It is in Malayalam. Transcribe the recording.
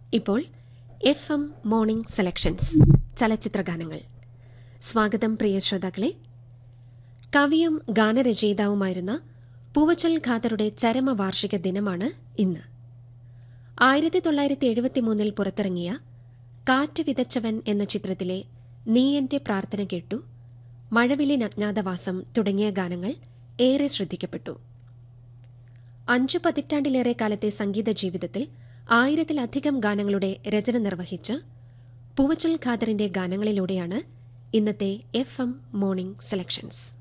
ഇപ്പോൾ എഫ് എം മോർണിംഗ് സെലക്ഷൻസ് ചലച്ചിത്ര ഗാനങ്ങൾ സ്വാഗതം പ്രിയ ശ്രോതാക്കളെ കവിയും ഗാനരചയിതാവുമായിരുന്ന പൂവച്ചൽ ഖാദറുടെ ചരമവാർഷിക ദിനമാണ് ഇന്ന് ആയിരത്തി തൊള്ളായിരത്തി എഴുപത്തിമൂന്നിൽ പുറത്തിറങ്ങിയ കാറ്റ് വിതച്ചവൻ എന്ന ചിത്രത്തിലെ നീ എന്റെ പ്രാർത്ഥന കേട്ടു മഴവിലിൻ അജ്ഞാതവാസം തുടങ്ങിയ ഗാനങ്ങൾ ഏറെ ശ്രദ്ധിക്കപ്പെട്ടു അഞ്ചു പതിറ്റാണ്ടിലേറെ കാലത്തെ സംഗീത ജീവിതത്തിൽ ആയിരത്തിലധികം ഗാനങ്ങളുടെ രചന നിർവഹിച്ച് പൂവച്ചൽ ഖാദറിന്റെ ഗാനങ്ങളിലൂടെയാണ് ഇന്നത്തെ എഫ് എം മോർണിംഗ് സെലക്ഷൻസ്